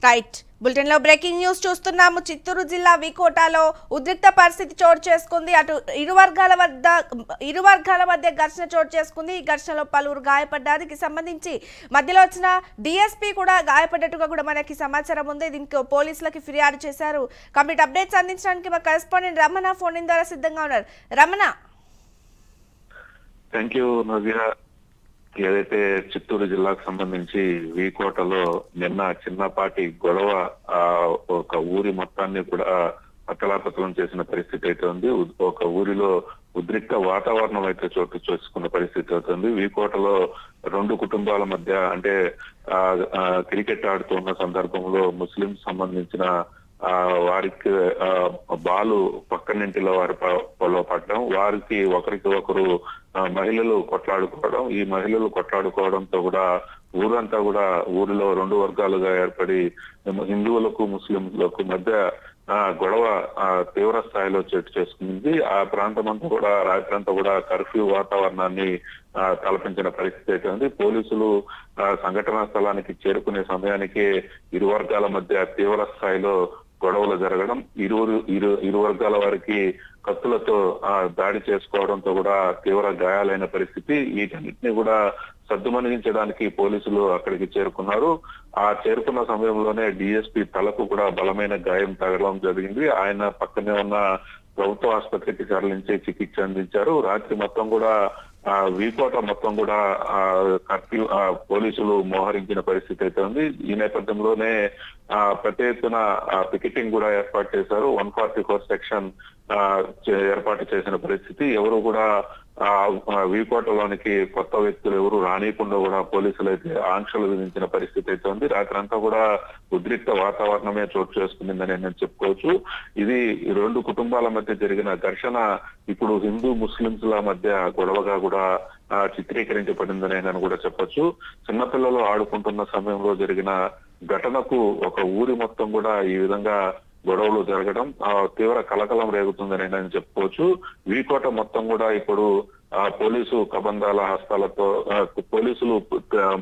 right bulletin లో breaking news చూస్తున్నాము చిత్తూరు జిల్లా వికోటాలో ఉద్రిక్త పరిస్థితి చోటు చేసుకుంది అటు ఇరు వర్గాల వద్ద ఇరు వర్గాల మధ్య ఘర్షణ చోటు చేసుకుంది ఈ ఘర్షణలో పలువురు గాయపడ్డారు దీనికి సంబంధించి మధ్యలో వచ్చిన డిఎస్పీ కూడా గాయపడ్డట్టుగా కూడా మనకి సమాచారం ఉంది దీనికి పోలీసులకి ఫిర్యాదు చేశారు కంప్లీట్ అప్డేట్స్ అందించడానికి మా కరెస్పాండెంట్ రమణ ఫోన్ ఇన్ ద్వారా సిద్ధంగా ఉన్నారు రమణ థ్యాంక్ యూ నవ్య ఏదైతే చిత్తూరు జిల్లాకు సంబంధించి వీకోటలో నిన్న చిన్నపాటి గొడవ ఆ ఒక ఊరి మొత్తాన్ని కూడా అతలాపతలం చేసిన పరిస్థితి అయితే ఉంది ఉద్- ఒక ఊరిలో ఉద్రిక్త వాతావరణం అయితే చోటు చేసుకున్న పరిస్థితి అవుతుంది వీకోటలో రెండు కుటుంబాల మధ్య అంటే ఆ ఆ, క్రికెట్ ఆడుతున్న సందర్భంలో ముస్లిం సంబంధించిన ఆ వారికి ఆ బాలు పక్కనింటిలో వారి ప- పొలో పడడం వారికి ఒకరికి ఒకరు ఆ, మహిళలు కొట్లాడుకోవడం ఈ మహిళలు కొట్లాడుకోవడంతో కూడా ఊరంతా కూడా ఊరిలో రెండు వర్గాలుగా ఏర్పడి హిందువులకు ముస్లింలకు మధ్య ఆ గొడవ ఆ, తీవ్ర స్థాయిలో చోటు చేసుకుంది ఆ ప్రాంతం అంతా కూడా రాత్రంతా కూడా కర్ఫ్యూ వాతావరణాన్ని ఆ, తలపించిన పరిస్థితి అయితే ఉంది పోలీసులు ఆ, సంఘటనా స్థలానికి చేరుకునే సమయానికి ఇరు వర్గాల మధ్య తీవ్ర స్థాయిలో గొడవలు జరగడం ఇరువురు ఇరు ఇరు వర్గాల వారికి కత్తులతో ఆ, దాడి చేసుకోవడంతో కూడా తీవ్ర గాయాలైన పరిస్థితి వీటన్నిటిని కూడా సద్దుమణిగించడానికి పోలీసులు అక్కడికి చేరుకున్నారు ఆ చేరుకున్న సమయంలోనే డిఎస్పీ తలకు కూడా బలమైన గాయం తగలడం జరిగింది ఆయన పక్కనే ఉన్న ప్రభుత్వ ఆసుపత్రికి తరలించి చికిత్స అందించారు రాత్రి మొత్తం కూడా ఆ వీకోట మొత్తం కూడా ఆ కర్ఫ్యూ ఆ పోలీసులు మోహరించిన పరిస్థితి అయితే ఉంది ఈ నేపథ్యంలోనే ఆ పెద్ద ఎత్తున ఆ పికెటింగ్ కూడా ఏర్పాటు చేశారు వన్ ఫార్టీ ఫోర్ సెక్షన్ ఆ చే- ఏర్పాటు చేసిన పరిస్థితి ఎవరు కూడా ఆ ఆ వీకోటలోనికి కొత్త వ్యక్తులు ఎవరు రానియకుండా కూడా పోలీసులు అయితే ఆంక్షలు విధించిన పరిస్థితి అయితే ఉంది రాత్రి అంతా కూడా ఉద్రిక్త వాతావరణమే చోటు చేసుకుందని నేను చెప్పుకోవచ్చు ఇది ఈ రెండు కుటుంబాల మధ్య జరిగిన ఘర్షణ ఇప్పుడు హిందూ ముస్లింస్ ల మధ్య గొడవగా కూడా ఆ, చిత్రీకరించబడిందని నేను కూడా చెప్పొచ్చు చిన్నపిల్లలు ఆడుకుంటున్న సమయంలో జరిగిన ఘటనకు ఒక ఊరి మొత్తం కూడా ఈ విధంగా గొడవలు జరగడం ఆ తీవ్ర కలకలం రేగుతుందని నేను చెప్పుకోవచ్చు వీకోట మొత్తం కూడా ఇప్పుడు ఆ పోలీసు కబంధాల హస్తాలతో ఆ, పోలీసులు ఆ,